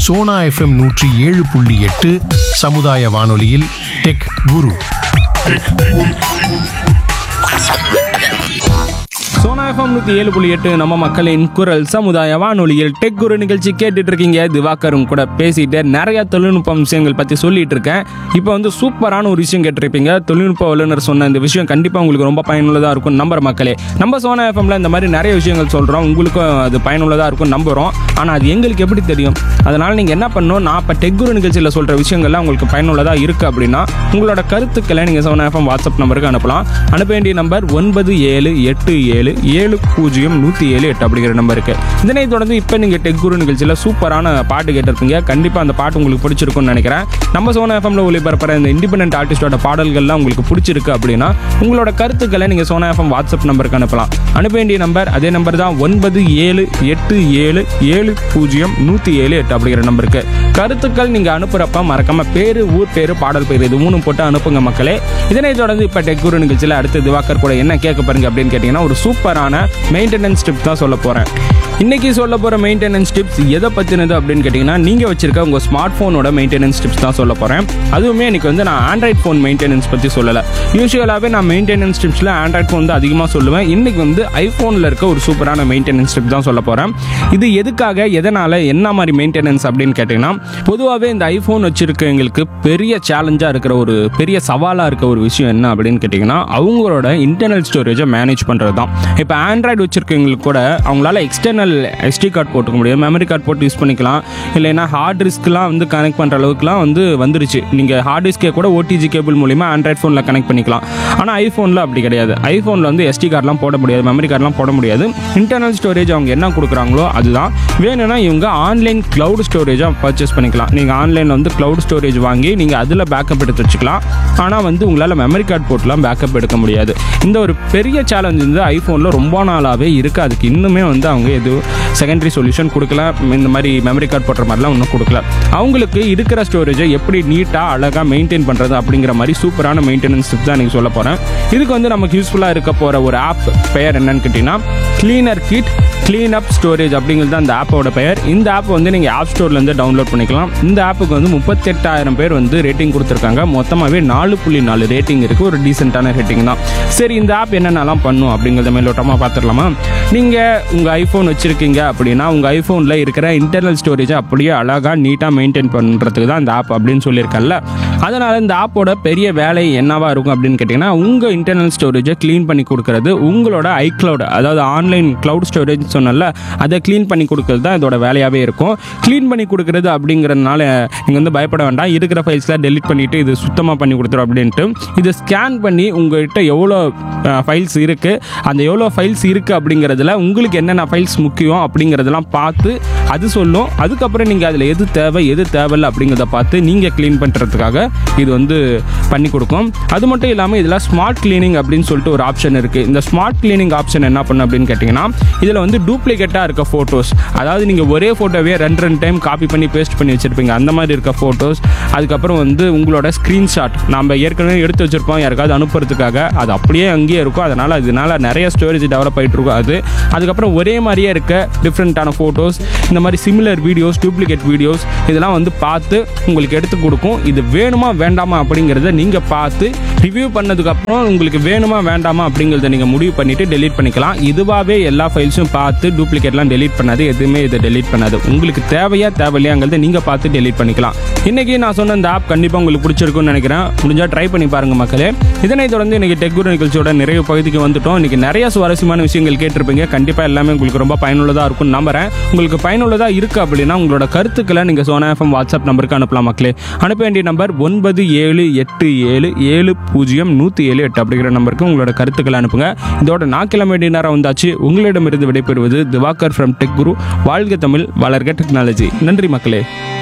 Sona FM நூற்றி ஏழு புள்ளி எட்டு சமுதாய வானொலியில் டெக் குரு சோனா எஃப்எம் நூற்றி ஏழு புள்ளி எட்டு நம்ம மக்களின் குரல் சமுதாய வானொலியில் டெக் குரு நிகழ்ச்சி கேட்டுட்டு இருக்கீங்க திவாகரும் கூட பேசிட்டு நிறைய தொழில்நுட்ப விஷயங்கள் பற்றி சொல்லிட்டு இருக்கேன் இப்போ வந்து சூப்பரான ஒரு விஷயம் கேட்டிருப்பீங்க தொழில்நுட்ப வல்லுநர் சொன்ன இந்த விஷயம் கண்டிப்பாக உங்களுக்கு ரொம்ப பயனுள்ளதாக இருக்கும் நம்புற மக்களே நம்ம சோனா எஃப்எம்ல இந்த மாதிரி நிறைய விஷயங்கள் சொல்கிறோம் உங்களுக்கும் அது பயனுள்ளதாக இருக்கும் நம்புகிறோம் ஆனால் அது எங்களுக்கு எப்படி தெரியும் அதனால் நீங்கள் என்ன பண்ணணும் நான் இப்போ டெக் குரு நிகழ்ச்சியில் சொல்கிற விஷயங்கள்லாம் உங்களுக்கு பயனுள்ளதாக இருக்குது அப்படின்னா உங்களோட கருத்துக்களை நீங்கள் சோனா எஃப்எம் வாட்ஸ்அப் நம்பருக்கு அனுப்பலாம் அனுப்ப வேண்டிய நம்பர் ஒன்பது ஏழு எட்டு ஏழு ஏழு பூஜ்ஜியம் நூற்றி ஏழு எட்டு அப்படிங்கிற நம்பருக்கு இதனைத் தொடர்ந்து இப்போ நீங்கள் டெக் குரு நிகழ்ச்சியில் சூப்பரான பாட்டு கேட்டிருப்பீங்க கண்டிப்பாக அந்த பாட்டு உங்களுக்கு பிடிச்சிருக்கும்னு நினைக்கிறேன் நம்ம சோனா எஃப்எம்ல ஒளிபரப்புற இந்த இண்டிபெண்டன்ட் ஆர்டிஸ்டோட பாடல்கள்லாம் உங்களுக்கு பிடிச்சிருக்கு அப்படின்னா உங்களோட கருத்துக்களை நீங்கள் சோனா எஃப்எம் வாட்ஸ்அப் நம்பருக்கு அனுப்பலாம் அனுப்ப வேண்டிய நம்பர் அதே நம்பர் தான் ஒன்பது ஏழு எட்டு ஏழு ஏழு பூஜ்ஜியம் நூற்றி ஏழு எட்டு அப்படிங்கிற நம்பருக்கு கருத்துக்கள் நீங்கள் அனுப்புகிறப்ப மறக்காம பேர் ஊர் பேர் பாடல் பேர் இது மூணும் போட்டு அனுப்புங்க மக்களே இதனைத் தொடர்ந்து இப்போ டெக் குரு நிகழ்ச்சியில் அடுத்து திவாகர் கூட என்ன கேட்க பாருங்க அப்படின்னு கேட்டிங்கன்னா ஒரு சூப்பரான மெயின்டெனன்ஸ் டிப் தான் சொல்ல போகிறேன் இன்னைக்கு சொல்ல போகிற மெயின்டெனன்ஸ் டிப்ஸ் எதை பற்றினது அப்படின்னு கேட்டிங்கன்னா நீங்கள் வச்சிருக்க உங்கள் ஸ்மார்ட் ஃபோனோட மெயின்டெனன்ஸ் டிப்ஸ் தான் சொல்ல போகிறேன் அதுவுமே இன்னைக்கு வந்து நான் ஆண்ட்ராய்ட் ஃபோன் மெயின்டெனன்ஸ் பற்றி சொல்லலை யூஸ்வலாகவே நான் மெயின்டெனன்ஸ் டிப்ஸில் ஆண்ட்ராய்ட் ஃபோன் தான் அதிகமாக சொல்லுவேன் இன்னைக்கு வந்து ஐஃபோனில் இருக்க ஒரு சூப்பரான மெயின்டெனன்ஸ் டிப் தான் சொல்ல போகிறேன் இது எதுக்காக எதனால் என்ன மாதிரி மெயின்டெனன்ஸ் அப்படின்னு கேட்டிங்கன்னா பொதுவாகவே இந்த ஐஃபோன் வச்சிருக்கவங்களுக்கு பெரிய சேலஞ்சாக இருக்கிற ஒரு பெரிய சவாலாக இருக்க ஒரு விஷயம் என்ன அப்படின்னு கேட்டிங்கன்னா அவங்களோட இன்டர்னல் ஸ்டோரேஜை மேனேஜ் பண்ணுறது தான் இப்போ ஆண்ட்ராய்டு வச்சிருக்கவங்களுக்கு கூட அவங்களால எக்ஸ்டர்னல் எஸ்டி கார்டு போட்டுக்க முடியும் மெமரி கார்டு போட்டு யூஸ் பண்ணிக்கலாம் இல்லைன்னா ஹார்ட் டிஸ்க்லாம் வந்து கனெக்ட் பண்ணுற அளவுக்குலாம் வந்து வந்துருச்சு நீங்கள் ஹார்ட் டிஸ்கே கூட ஓடிஜி கேபிள் மூலிமா ஆண்ட்ராய்ட் ஃபோனில் கனெக்ட் பண்ணிக்கலாம் ஆனால் ஐஃபோனில் அப்படி கிடையாது ஐஃபோனில் வந்து எஸ்டி கார்டெலாம் போட முடியாது மெமரி கார்டெலாம் போட முடியாது இன்டர்னல் ஸ்டோரேஜ் அவங்க என்ன கொடுக்குறாங்களோ அதுதான் வேணும்னா இவங்க ஆன்லைன் க்ளவுட் ஸ்டோரேஜாக பர்ச்சேஸ் பண்ணிக்கலாம் நீங்கள் ஆன்லைனில் வந்து க்ளவுட் ஸ்டோரேஜ் வாங்கி நீங்கள் அதில் பேக்கப் எடுத்து வச்சுக்கலாம் ஆனால் வந்து உங்களால் மெமரி கார்டு போட்டுலாம் பேக்கப் எடுக்க முடியாது இந்த ஒரு பெரிய சேலஞ்ச் வந்து ஐஃபோனில் ரொம்ப நாளாகவே இருக்குது அதுக்கு இன்னுமே வந்து அவங்க எதுவும் செகண்டரி சொல்யூஷன் கொடுக்கல இந்த மாதிரி மெமரி கார்டு போடுற மாதிரிலாம் ஒன்றும் கொடுக்கல அவங்களுக்கு இருக்கிற ஸ்டோரேஜை எப்படி நீட்டாக அழகாக மெயின்டைன் பண்ணுறது அப்படிங்கிற மாதிரி சூப்பரான மெயின்டெனன்ஸ் டிப் தான் நீங்கள் சொல்ல போகிறேன் இதுக்கு வந்து நமக்கு யூஸ்ஃபுல்லாக இருக்க போகிற ஒரு ஆப் பெயர் என்னன்னு கேட்டிங்கன்னா cleaner kit clean up storage அப்படிங்கிறது தான் அந்த ஆப்போட பெயர் இந்த ஆப் வந்து நீங்கள் ஆப் ஸ்டோர்லேருந்து டவுன்லோட் பண்ணிக்கலாம் இந்த ஆப்புக்கு வந்து முப்பத்தெட்டாயிரம் பேர் வந்து ரேட்டிங் கொடுத்துருக்காங்க மொத்தமாகவே நாலு புள்ளி நாலு ரேட்டிங் இருக்குது ஒரு டீசெண்டான ரேட்டிங் தான் சரி இந்த ஆப் என்னென்னலாம் பண்ணும் அப்படிங்கிறத மேலோட்டமாக பார்த்துடலாமா நீங்கள் உங்கள் ஐஃபோன் வச்சுருக்கீங்க அப்படின்னா உங்கள் ஐஃபோனில் இருக்கிற இன்டர்னல் ஸ்டோரேஜை அப்படியே அழகாக நீட்டாக மெயின்டைன் பண்ணுறதுக்கு தான் இந்த ஆப் அப்படின்னு சொல்லியிருக்கேன்ல அதனால் இந்த ஆப்போட பெரிய வேலை என்னவா இருக்கும் அப்படின்னு கேட்டிங்கன்னா உங்கள் இன்டர்னல் ஸ்டோரேஜை க்ளீன் பண்ணி கொடுக்கறது உங்களோட ஐக்ளவுட் அதாவது ஆன்லைன் க்ளவுட் ஸ்டோரேஜ் சொன்னல அதை க்ளீன் பண்ணி கொடுக்கறது தான் இதோட வேலையாகவே இருக்கும் க்ளீன் பண்ணி கொடுக்கறது அப்படிங்கிறதுனால நீங்கள் வந்து பயப்பட வேண்டாம் இருக்கிற ஃபைல்ஸ்லாம் டெலிட் பண்ணிவிட்டு இது சுத்தமாக பண்ணி கொடுத்துரும் அப்படின்ட்டு இதை ஸ்கேன் பண்ணி உங்கள்கிட்ட எவ்வளோ ஃபைல்ஸ் இருக்குது அந்த எவ்வளோ ஃபைல்ஸ் இருக்குது அப்படிங்கிறதுல உங்களுக்கு என்னென்ன ஃபைல்ஸ் முக்கியம் அப்படிங்கிறதெல்லாம் பார்த்து அது சொல்லும் அதுக்கப்புறம் நீங்கள் அதில் எது தேவை எது தேவையில்லை அப்படிங்கிறத பார்த்து நீங்கள் க்ளீன் பண்ணுறதுக்காக இது வந்து பண்ணி கொடுக்கும் அது மட்டும் இல்லாமல் இதில் ஸ்மார்ட் க்ளீனிங் அப்படின்னு சொல்லிட்டு ஒரு ஆப்ஷன் இருக்குது இந்த ஸ்மார்ட் க்ளீனிங் ஆப்ஷன் என்ன பண்ணும் அப்படின்னு கேட்டிங்கன்னா இதில் வந்து டூப்ளிகேட்டாக இருக்க ஃபோட்டோஸ் அதாவது நீங்கள் ஒரே ஃபோட்டோவே ரெண்டு ரெண்டு டைம் காப்பி பண்ணி பேஸ்ட் பண்ணி வச்சுருப்பீங்க அந்த மாதிரி இருக்க ஃபோட்டோஸ் அதுக்கப்புறம் வந்து உங்களோட ஸ்க்ரீன்ஷாட் நம்ம ஏற்கனவே எடுத்து வச்சுருப்போம் யாருக்காவது அனுப்புறதுக்காக அது அப்படியே அங்கேயே இருக்கும் அதனால் அதனால நிறைய ஸ்டோரேஜ் டெவலப் ஆகிட்டு இருக்கும் அது அதுக்கப்புறம் ஒரே மாதிரியே இருக்க டிஃப்ரெண்ட்டான ஃபோட்டோஸ் இந்த மாதிரி சிமிலர் வீடியோஸ் டூப்ளிகேட் வீடியோஸ் இதெல்லாம் வந்து பார்த்து உங்களுக்கு எடுத்து கொடுக்கும் இது வேணுமா வேண்டாமா அப்படிங்கிறத நீங்கள் பார்த்து ரிவ்யூ பண்ணதுக்கப்புறம் உங்களுக்கு வேணுமா வேண்டாமா அப்படிங்கிறத நீங்கள் முடிவு பண்ணிவிட்டு டெலீட் பண்ணிக்கலாம் இதுவாகவே எல்லா ஃபைல்ஸும் பார்த்து டூப்ளிகேட்லாம் டெலீட் பண்ணாது எதுவுமே இதை டெலீட் பண்ணாது உங்களுக்கு தேவையா தேவையில்லையாங்கிறத நீங்கள் பார்த்து டெலீட் பண்ணிக்கலாம் இன்றைக்கி நான் சொன்ன இந்த ஆப் கண்டிப்பாக உங்களுக்கு பிடிச்சிருக்கும்னு நினைக்கிறேன் முடிஞ்சால் ட்ரை பண்ணி பாருங்கள் மக்களே இதனைத் தொடர்ந்து இன்றைக்கி டெக்குரு நிகழ்ச்சியோட நிறைய பகுதிக்கு வந்துட்டோம் இன்றைக்கி நிறைய சுவாரஸ்யமான விஷயங்கள் கேட்டிருப்பீங்க கண்டிப்பாக எல்லாமே உங்களுக்கு ரொம்ப பயனுள்ளதாக இருக்கும்னு நம்புறேன் உங்களுக்கு பயனுள்ளதாக இருக்குது அப்படின்னா உங்களோட கருத்துக்களை நீங்கள் சோனா எஃப்எம் வாட்ஸ்அப் நம்பருக்கு அனுப்பலாம் மக்களே அனுப்ப வேண்டிய நம்பர் ஒன்பது ஏழு எட்டு ஏழு ஏழு பூஜ்ஜியம் நூற்றி ஏழு எட்டு அப்படிங்கிற நம்பருக்கு உங்களோட கருத்துக்களை அனுப்புங்க இதோட நான் கிளம்ப வேண்டிய நேரம் வந்தாச்சு உங்களிடமிருந்து விடைபெறுவது திவாகர் ஃப்ரம் டெக் குரு வாழ்க தமிழ் வளர்க டெக்னாலஜி நன்றி மக்களே